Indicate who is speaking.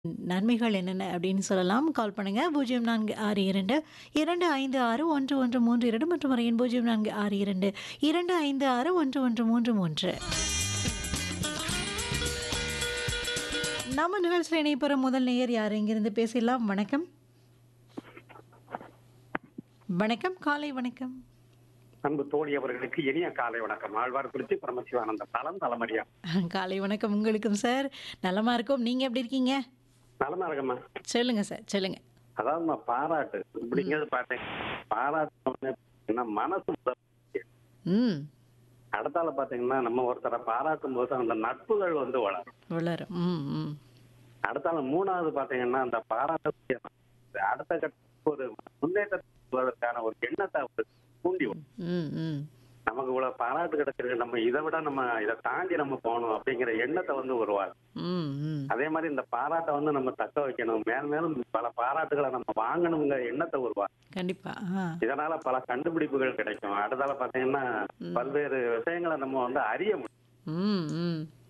Speaker 1: நன்மைகள் என்னென்ன அப்படின்னு சொல்லலாம். கால் பண்ணுங்க 0462 256 1132 மற்றும் ஒரு எண் 0462 256 1133. நம்ம நிகழ்ச்சியில் இணைய போகிற முதல் நேயர் யார் இங்கிருந்து பேசிடலாம் வணக்கம் வணக்கம் காலை வணக்கம்
Speaker 2: அன்பு தோழி அவர்களுக்கு இனிய காலை வணக்கம் ஆழ்வார்குறிச்சி பரமசிவானந்த தலம் தலைமறியா
Speaker 1: காலை வணக்கம் உங்களுக்கும் சார் நலமா இருக்கும் நீங்க எப்படி இருக்கீங்க
Speaker 2: நலமா இருக்கம்மா
Speaker 1: சொல்லுங்க சார் சொல்லுங்க
Speaker 2: அதாவது பாராட்டு இப்படிங்கிறது பார்த்தேன் பாராட்டு என்ன மனசு முதல்
Speaker 1: ம்
Speaker 2: அடுத்தால பாத்தீங்கன்னா நம்ம ஒருத்தரை பாராட்டும் போது அந்த நட்புகள் வந்து வளரும்
Speaker 1: வளரும் ம் ம்
Speaker 2: அடுத்தால மூணாவது பாத்தீங்கன்னா அந்த பாராட்டு அடுத்த கட்ட ஒரு முன்னேற்றத்துக்கான ஒரு எண்ணத்தை ஒரு தூண்டி விடும்.
Speaker 1: ம் ம்
Speaker 2: நமக்கு இவ்வளவு பாராட்டு கிடைச்சிருக்கு நம்ம இதை விட நம்ம இதை தாண்டி நம்ம போகணும் அப்படிங்கிற எண்ணத்தை வந்து உருவாகும்
Speaker 1: ம் ம்
Speaker 2: அதே மாதிரி இந்த பாராட்டை வந்து நம்ம தக்க வைக்கணும் மேலும் மேலும் பல பாராட்டுகளை நம்ம வாங்கணுங்கிற எண்ணத்தை உருவாக்கும்
Speaker 1: கண்டிப்பா ஆ
Speaker 2: இதனால பல கண்டுபிடிப்புகள் கிடைக்கும் அடுத்தால பாத்தீங்கன்னா பல்வேறு விஷயங்களை நம்ம வந்து அறிய முடியும்
Speaker 1: ம் ம்